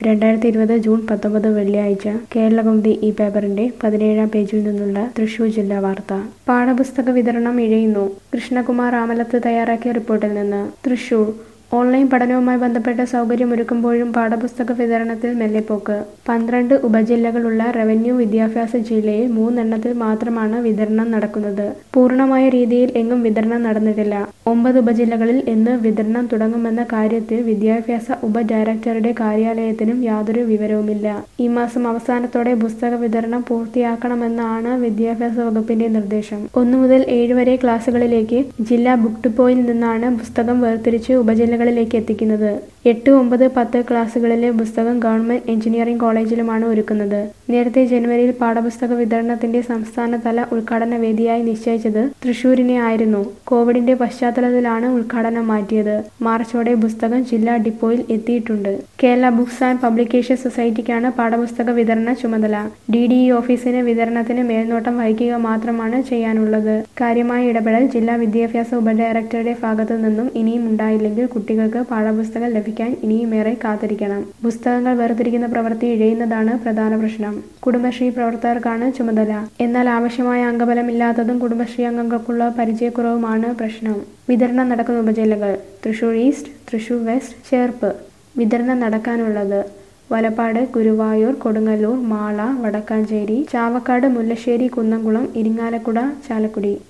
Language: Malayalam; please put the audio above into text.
രണ്ടായിരത്തി ഇരുപത് ജൂൺ പത്തൊമ്പത് വെള്ളിയാഴ്ച കേരളകൗമുദി ഈ പേപ്പറിന്റെ പതിനേഴാം പേജിൽ നിന്നുള്ള തൃശൂർ ജില്ലാ വാർത്ത പാഠപുസ്തക വിതരണം ഇഴയുന്നു കൃഷ്ണകുമാർ ആമലത്ത് തയ്യാറാക്കിയ റിപ്പോർട്ടിൽ നിന്ന് തൃശൂർ ഓൺലൈൻ പഠനവുമായി ബന്ധപ്പെട്ട സൗകര്യമൊരുക്കുമ്പോഴും പാഠപുസ്തക വിതരണത്തിൽ മെല്ലെപ്പോക്ക് പന്ത്രണ്ട് ഉപജില്ലകളുള്ള റവന്യൂ വിദ്യാഭ്യാസ ജില്ലയിൽ മൂന്നെണ്ണത്തിൽ മാത്രമാണ് വിതരണം നടക്കുന്നത് പൂർണ്ണമായ രീതിയിൽ എങ്ങും വിതരണം നടന്നിട്ടില്ല ഒമ്പത് ഉപജില്ലകളിൽ എന്ന് വിതരണം തുടങ്ങുമെന്ന കാര്യത്തിൽ വിദ്യാഭ്യാസ ഉപ ഡയറക്ടറുടെ കാര്യാലയത്തിനും യാതൊരു വിവരവുമില്ല ഈ മാസം അവസാനത്തോടെ പുസ്തക വിതരണം പൂർത്തിയാക്കണമെന്നാണ് വിദ്യാഭ്യാസ വകുപ്പിന്റെ നിർദ്ദേശം ഒന്നു മുതൽ ഏഴ് വരെ ക്ലാസുകളിലേക്ക് ജില്ലാ ബുക്ക് ഡിപ്പോയിൽ നിന്നാണ് പുസ്തകം വേർതിരിച്ച് ഉപജില്ലകളിലേക്ക് എത്തിക്കുന്നത് എട്ട് ഒമ്പത് പത്ത് ക്ലാസുകളിലെ പുസ്തകം ഗവൺമെന്റ് എഞ്ചിനീയറിംഗ് കോളേജിലുമാണ് ഒരുക്കുന്നത് നേരത്തെ ജനുവരിയിൽ പാഠപുസ്തക വിതരണത്തിന്റെ സംസ്ഥാനതല ഉദ്ഘാടന വേദിയായി നിശ്ചയിച്ചത് തൃശൂരിനെ ആയിരുന്നു കോവിഡിന്റെ പശ്ചാത്തലത്തിലാണ് ഉദ്ഘാടനം മാറ്റിയത് മാർച്ചോടെ പുസ്തകം ജില്ലാ ഡിപ്പോയിൽ എത്തിയിട്ടുണ്ട് കേരള ബുക്സ് ആൻഡ് പബ്ലിക്കേഷൻ സൊസൈറ്റിക്കാണ് പാഠപുസ്തക വിതരണ ചുമതല ഡി ഡി ഇ ഓഫീസിന് വിതരണത്തിന് മേൽനോട്ടം വഹിക്കുക മാത്രമാണ് ചെയ്യാനുള്ളത് കാര്യമായ ഇടപെടൽ ജില്ലാ വിദ്യാഭ്യാസ ഉപഡയറക്ടറുടെ ഭാഗത്തു നിന്നും ഇനിയും ഉണ്ടായില്ലെങ്കിൽ കുട്ടികൾക്ക് പാഠപുസ്തകം ലഭിക്കാൻ ഇനിയുമേറെ കാത്തിരിക്കണം പുസ്തകങ്ങൾ വേർതിരിക്കുന്ന പ്രവൃത്തി ഇഴയുന്നതാണ് പ്രധാന പ്രശ്നം കുടുംബശ്രീ പ്രവർത്തകർക്കാണ് ചുമതല എന്നാൽ ആവശ്യമായ അംഗബലമില്ലാത്തതും കുടുംബശ്രീ അംഗങ്ങൾക്കുള്ള പരിചയക്കുറവുമാണ് പ്രശ്നം വിതരണം നടക്കുന്ന ഉപജില്ലകൾ തൃശൂർ ഈസ്റ്റ് തൃശൂർ വെസ്റ്റ് ചേർപ്പ് വിതരണം നടക്കാനുള്ളത് വലപ്പാട് ഗുരുവായൂർ കൊടുങ്ങല്ലൂർ മാള വടക്കാഞ്ചേരി ചാവക്കാട് മുല്ലശ്ശേരി കുന്നംകുളം ഇരിങ്ങാലക്കുട ചാലക്കുടി